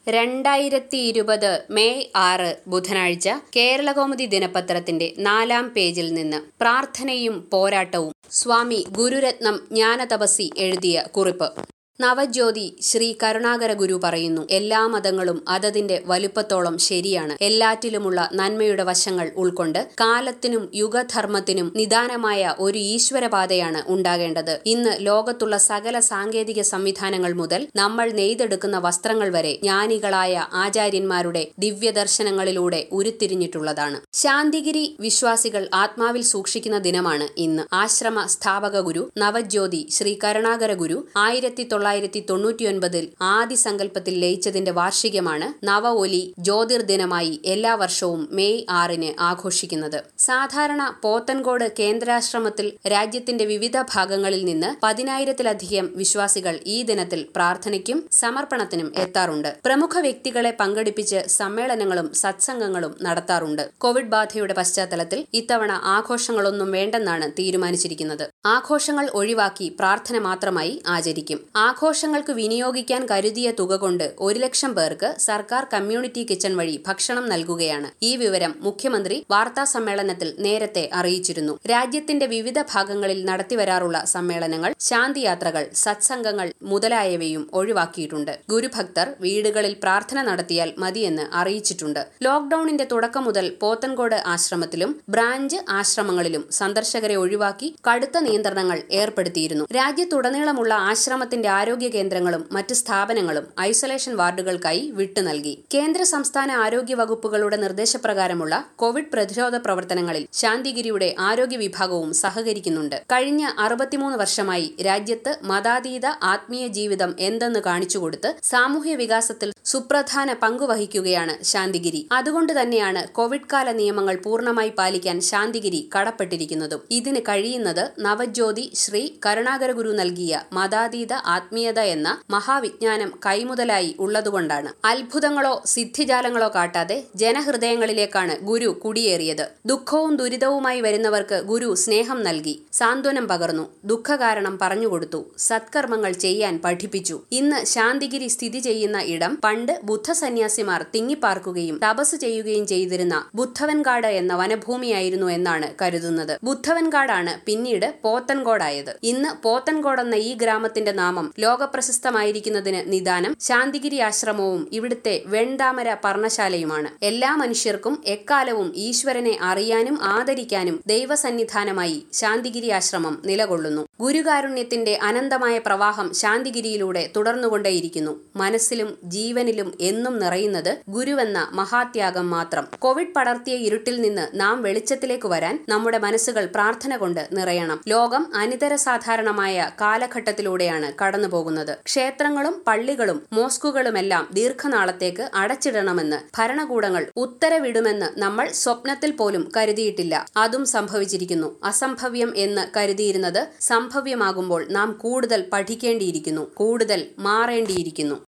രണ്ടായിരത്തി ഇരുപത് മെയ് ആറ് ബുധനാഴ്ച കേരളകൗമുദി ദിനപത്രത്തിന്റെ നാലാം പേജിൽ നിന്ന് പ്രാർത്ഥനയും പോരാട്ടവും സ്വാമി ഗുരുരത്നം ജ്ഞാനതപസി എഴുതിയ കുറിപ്പ് നവജ്യോതി ശ്രീ കരുണാകര ഗുരു പറയുന്നു എല്ലാ മതങ്ങളും അതതിന്റെ വലുപ്പത്തോളം ശരിയാണ് എല്ലാറ്റിലുമുള്ള നന്മയുടെ വശങ്ങൾ ഉൾക്കൊണ്ട് കാലത്തിനും യുഗധർമ്മത്തിനും നിദാനമായ ഒരു ഈശ്വരപാതയാണ് ഉണ്ടാകേണ്ടത് ഇന്ന് ലോകത്തുള്ള സകല സാങ്കേതിക സംവിധാനങ്ങൾ മുതൽ നമ്മൾ നെയ്തെടുക്കുന്ന വസ്ത്രങ്ങൾ വരെ ജ്ഞാനികളായ ആചാര്യന്മാരുടെ ദിവ്യദർശനങ്ങളിലൂടെ ഉരുത്തിരിഞ്ഞിട്ടുള്ളതാണ് ശാന്തിഗിരി വിശ്വാസികൾ ആത്മാവിൽ സൂക്ഷിക്കുന്ന ദിനമാണ് ഇന്ന് ആശ്രമ സ്ഥാപക ഗുരു നവജ്യോതി ശ്രീ കരുണാകര ഗുരു ആയിരത്തി തൊള്ളായിരത്തി തൊണ്ണൂറ്റിയൊൻപതിൽ ആദി സങ്കല്പത്തിൽ ലയിച്ചതിന്റെ വാർഷികമാണ് നവ ഒലി ജ്യോതിർദിനമായി എല്ലാ വർഷവും മെയ് ആറിന് ആഘോഷിക്കുന്നത് സാധാരണ പോത്തൻകോട് കേന്ദ്രാശ്രമത്തിൽ രാജ്യത്തിന്റെ വിവിധ ഭാഗങ്ങളിൽ നിന്ന് പതിനായിരത്തിലധികം വിശ്വാസികൾ ഈ ദിനത്തിൽ പ്രാർത്ഥനയ്ക്കും സമർപ്പണത്തിനും എത്താറുണ്ട് പ്രമുഖ വ്യക്തികളെ പങ്കെടുപ്പിച്ച് സമ്മേളനങ്ങളും സത്സംഗങ്ങളും നടത്താറുണ്ട് കോവിഡ് ബാധയുടെ പശ്ചാത്തലത്തിൽ ഇത്തവണ ആഘോഷങ്ങളൊന്നും വേണ്ടെന്നാണ് തീരുമാനിച്ചിരിക്കുന്നത് ആഘോഷങ്ങൾ ഒഴിവാക്കി പ്രാർത്ഥന മാത്രമായി ആചരിക്കും ആഘോഷങ്ങൾക്ക് വിനിയോഗിക്കാൻ കരുതിയ തുക കൊണ്ട് ഒരു ലക്ഷം പേർക്ക് സർക്കാർ കമ്മ്യൂണിറ്റി കിച്ചൺ വഴി ഭക്ഷണം നൽകുകയാണ് ഈ വിവരം മുഖ്യമന്ത്രി വാർത്താ സമ്മേളനത്തിൽ നേരത്തെ അറിയിച്ചിരുന്നു രാജ്യത്തിന്റെ വിവിധ ഭാഗങ്ങളിൽ നടത്തിവരാറുള്ള സമ്മേളനങ്ങൾ ശാന്തിയാത്രകൾ സത്സംഗങ്ങൾ മുതലായവയും ഒഴിവാക്കിയിട്ടുണ്ട് ഗുരുഭക്തർ വീടുകളിൽ പ്രാർത്ഥന നടത്തിയാൽ മതിയെന്ന് അറിയിച്ചിട്ടുണ്ട് ലോക്ഡൌണിന്റെ തുടക്കം മുതൽ പോത്തൻകോട് ആശ്രമത്തിലും ബ്രാഞ്ച് ആശ്രമങ്ങളിലും സന്ദർശകരെ ഒഴിവാക്കി കടുത്ത നിയന്ത്രണങ്ങൾ ഏർപ്പെടുത്തിയിരുന്നു രാജ്യത്തുടനീളമുള്ള ആശ്രമത്തിന്റെ ആരോഗ്യ കേന്ദ്രങ്ങളും മറ്റ് സ്ഥാപനങ്ങളും ഐസൊലേഷൻ വാർഡുകൾക്കായി വിട്ടു നൽകി കേന്ദ്ര സംസ്ഥാന ആരോഗ്യ വകുപ്പുകളുടെ നിർദ്ദേശപ്രകാരമുള്ള കോവിഡ് പ്രതിരോധ പ്രവർത്തനങ്ങളിൽ ശാന്തിഗിരിയുടെ ആരോഗ്യ വിഭാഗവും സഹകരിക്കുന്നുണ്ട് കഴിഞ്ഞ അറുപത്തിമൂന്ന് വർഷമായി രാജ്യത്ത് മതാതീത ആത്മീയ ജീവിതം എന്തെന്ന് കാണിച്ചുകൊടുത്ത് സാമൂഹ്യ വികാസത്തിൽ സുപ്രധാന പങ്കുവഹിക്കുകയാണ് ശാന്തിഗിരി അതുകൊണ്ട് തന്നെയാണ് കോവിഡ് കാല നിയമങ്ങൾ പൂർണ്ണമായി പാലിക്കാൻ ശാന്തിഗിരി കടപ്പെട്ടിരിക്കുന്നതും ഇതിന് കഴിയുന്നത് നവജ്യോതി ശ്രീ കരുണാകര ഗുരു നൽകിയ മതാതീത ആത്മീയത എന്ന മഹാവിജ്ഞാനം കൈമുതലായി ഉള്ളതുകൊണ്ടാണ് അത്ഭുതങ്ങളോ സിദ്ധിജാലങ്ങളോ കാട്ടാതെ ജനഹൃദയങ്ങളിലേക്കാണ് ഗുരു കുടിയേറിയത് ദുഃഖവും ദുരിതവുമായി വരുന്നവർക്ക് ഗുരു സ്നേഹം നൽകി സാന്ത്വനം പകർന്നു ദുഃഖകാരണം പറഞ്ഞുകൊടുത്തു സത്കർമ്മങ്ങൾ ചെയ്യാൻ പഠിപ്പിച്ചു ഇന്ന് ശാന്തിഗിരി സ്ഥിതി ചെയ്യുന്ന ഇടം പണ്ട് ബുദ്ധസന്യാസിമാർ തിങ്ങിപ്പാർക്കുകയും തപസ് ചെയ്യുകയും ചെയ്തിരുന്ന ബുദ്ധവൻകാട് എന്ന വനഭൂമിയായിരുന്നു എന്നാണ് കരുതുന്നത് ബുദ്ധവൻകാടാണ് പിന്നീട് പോത്തൻകോടായത് ഇന്ന് പോത്തൻകോട് എന്ന ഈ ഗ്രാമത്തിന്റെ നാമം ലോകപ്രശസ്തമായിരിക്കുന്നതിന് നിദാനം ശാന്തിഗിരി ആശ്രമവും ഇവിടുത്തെ വെൺതാമര പർണശാലയുമാണ് എല്ലാ മനുഷ്യർക്കും എക്കാലവും ഈശ്വരനെ അറിയാനും ആദരിക്കാനും ദൈവസന്നിധാനമായി ശാന്തിഗിരി ആശ്രമം നിലകൊള്ളുന്നു ഗുരുകാരുണ്യത്തിന്റെ അനന്തമായ പ്രവാഹം ശാന്തിഗിരിയിലൂടെ തുടർന്നുകൊണ്ടേയിരിക്കുന്നു മനസ്സിലും ജീവനിലും എന്നും നിറയുന്നത് ഗുരുവെന്ന മഹാത്യാഗം മാത്രം കോവിഡ് പടർത്തിയ ഇരുട്ടിൽ നിന്ന് നാം വെളിച്ചത്തിലേക്ക് വരാൻ നമ്മുടെ മനസ്സുകൾ പ്രാർത്ഥന കൊണ്ട് നിറയണം ലോകം അനിതര സാധാരണമായ കാലഘട്ടത്തിലൂടെയാണ് കടന്നുപോകുന്നത് ക്ഷേത്രങ്ങളും പള്ളികളും മോസ്കുകളുമെല്ലാം ദീർഘനാളത്തേക്ക് അടച്ചിടണമെന്ന് ഭരണകൂടങ്ങൾ ഉത്തരവിടുമെന്ന് നമ്മൾ സ്വപ്നത്തിൽ പോലും കരുതിയിട്ടില്ല അതും സംഭവിച്ചിരിക്കുന്നു അസംഭവ്യം എന്ന് കരുതിയിരുന്നത് സംഭവ്യമാകുമ്പോൾ നാം കൂടുതൽ പഠിക്കേണ്ടിയിരിക്കുന്നു കൂടുതൽ മാറേണ്ടിയിരിക്കുന്നു